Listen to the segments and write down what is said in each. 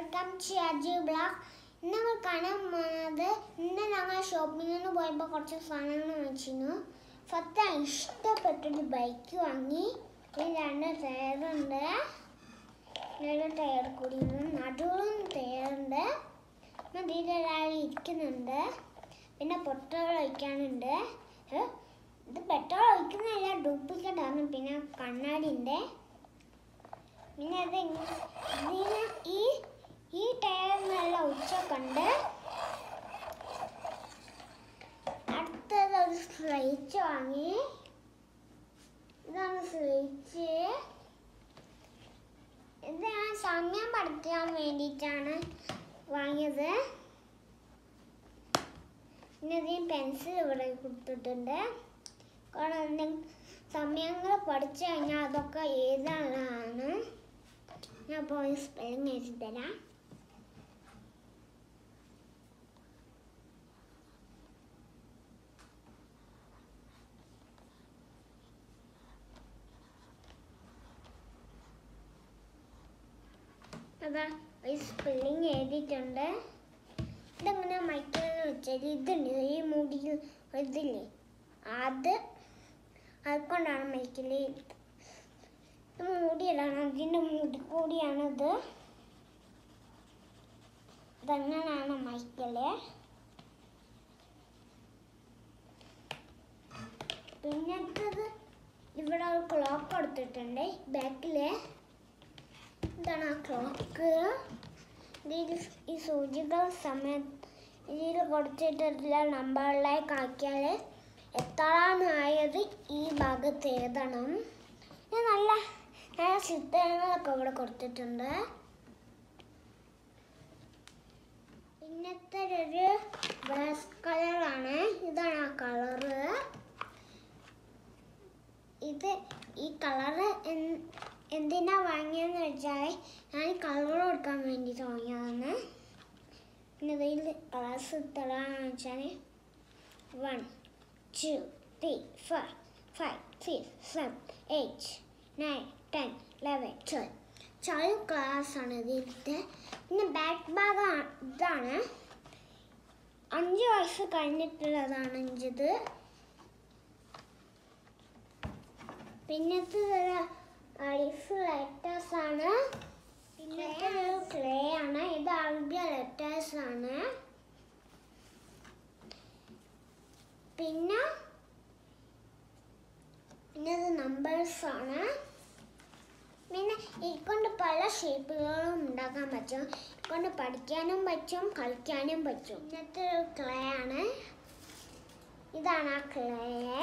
welcome to Aju blog ഇന്ന് നമ്മൾ കാണാൻ പോകുന്നത് ഇന്ന് ഞങ്ങൾ ഷോപ്പിങ്ങിന് പോയപ്പോൾ കുറച്ച് സാധനങ്ങൾ വാങ്ങിച്ചിരുന്നു ഫത്ത ഇഷ്ടപ്പെട്ടൊരു ബൈക്ക് വാങ്ങി പിന്നെ രണ്ട് ടയറുണ്ട് രണ്ട് ടയർ കൂടി നടുവും ടയറുണ്ട് പിന്നെ ഇതിൽ ഒരാൾ ഇരിക്കുന്നുണ്ട് പിന്നെ പെട്രോൾ ഒഴിക്കാനുണ്ട് ഏ, ഇത് പെട്രോൾ ഒഴിക്കുന്നില്ല ഡ്യൂപ്ലിക്കേറ്റ് ആണ് പിന്നെ കണ്ണാടി ഉണ്ട് പിന്നെ അത് ഇങ്ങ- ഇതിന് ഈ ഈ ടയറിനുള്ള ഉച്ചക്കുണ്ട് അടുത്തത് ഒരു സ്ലൈച്ച് വാങ്ങി ഇതാണ് സ്ലൈച്ച് ഇത് ഞാൻ സമയം പഠിക്കാൻ വേണ്ടിയിട്ടാണ് വാങ്ങിയത് പിന്നെ ഇതിന് പെൻസിൽ ഇവിടെ കൊടുത്തിട്ടുണ്ട് കാരണം എന്തെങ്കിലും സമയങ്ങൾ പഠിച്ചു കഴിഞ്ഞാൽ അതൊക്കെ എഴുതാനുള്ളതാണ് ഞാൻ പോയി സ്പെല്ലിംഗ് എഴുതി തരാം അതാ ഒരു സ്പെല്ലിംഗ് എഴുതിയിട്ടുണ്ട് ഇതെങ്ങനെ മൈക്കെന്ന് വെച്ചാൽ ഇതുണ്ട് ഈ മുടി ഇതില്ലേ അത് അതുകൊണ്ടാണ് മൈക്കിൽ ഇത് മൂടിയതാണ് അതിൻ്റെ മുടി കൂടിയാണിത് ഇതങ്ങനെയാണ് മൈക്കല് പിന്നത്തത് ഇവിടെ ഒരു ക്ലോക്ക് കൊടുത്തിട്ടുണ്ട് ബാക്കില് ഇതാണ് ആ ക്ലോക്ക് ഇതിൽ ഈ സൂചികൾ സമയം ഇതിൽ കൊടുത്തിട്ടുള്ള നമ്പറിലേക്ക് ആക്കിയാൽ എത്രാണായത് ഈ ഭാഗത്ത് എഴുതണം ഇത് നല്ല നല്ല ചിത്രങ്ങളൊക്കെ ഇവിടെ കൊടുത്തിട്ടുണ്ട് പിന്നത്തെ ഒരു ബ്രഷ് കളറാണ് ഇതാണ് ആ കളറ് ഇത് ഈ കളറ് എന്തിനാ വാങ്ങിയെന്ന് വെച്ചാൽ ഞാൻ കളർ കൊടുക്കാൻ വേണ്ടിയിട്ട് വാങ്ങിയതാണ് പിന്നെ ഇതിൽ കളേഴ്സ് ഇത്രയാണെന്ന് വെച്ചാൽ one two three four five six seven eight nine ten eleven twelve twelve ക്ലാസ്സാണ് ഇതിലത്തെ പിന്നെ ബാക്ക് ഭാഗം ഇതാണ് അഞ്ച് വയസ്സ് കഴിഞ്ഞിട്ടുള്ളതാണ് ഇഞ്ചത് പിന്നത്തെ അരിഫ് ലെറ്റേഴ്സ് ആണ് പിന്നത്തെ ഒരു ക്ലേ ആണ് ഇത് അറബിയ ലെറ്റേഴ്സ് ആണ് പിന്നെ പിന്നെ ഇത് നമ്പേഴ്സ് ആണ് പിന്നെ ഇക്കൊണ്ട് പല ഷേപ്പുകളും ഉണ്ടാക്കാൻ പറ്റും ഇക്കൊണ്ട് പഠിക്കാനും പറ്റും കളിക്കാനും പറ്റും ഇന്നത്തെ ഒരു ക്ലേ ആണ് ഇതാണ് ആ ക്ലേ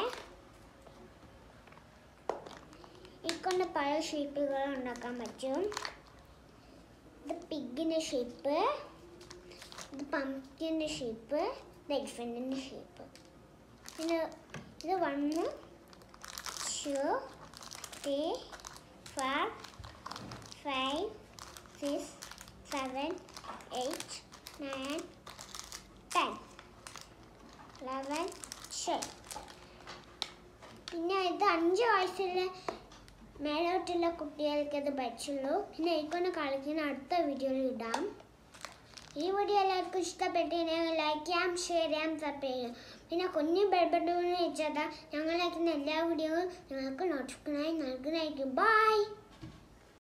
ഇക്കൊണ്ട് പല ഷേപ്പുകൾ ഉണ്ടാക്കാൻ പറ്റും ഇത് പിഗിൻ്റെ ഷേപ്പ് ഇത് പംകിൻ്റെ ഷേപ്പ് ഇത് എലിഫൻറ്റിൻ്റെ ഷേപ്പ് പിന്നെ ഇത് one two three four five six seven eight nine ten eleven twelve പിന്നെ ഇത് അഞ്ച് വയസ്സിലെ മേലോട്ടുള്ള കുട്ടികൾക്ക് ഇത് പറ്റുള്ളൂ പിന്നെ എനിക്കൊന്ന് കളിക്കുന്ന അടുത്ത വീഡിയോയിൽ ഇടാം ഈ വീഡിയോ എല്ലാവർക്കും ഇഷ്ടപ്പെട്ടിട്ടുണ്ടെങ്കിൽ ലൈക്ക് ചെയ്യാം ഷെയർ ചെയ്യാം സബ്സ്ക്രൈബ് ചെയ്യാം പിന്നെ കുഞ്ഞു ബെൽബട്ടൂന്ന് വെച്ചാൽ ഞങ്ങൾ അയക്കുന്ന എല്ലാ വീഡിയോയും നിങ്ങൾക്ക് നോട്ടിഫിക്കനായി നൽകുന്നതായിരിക്കും ബൈ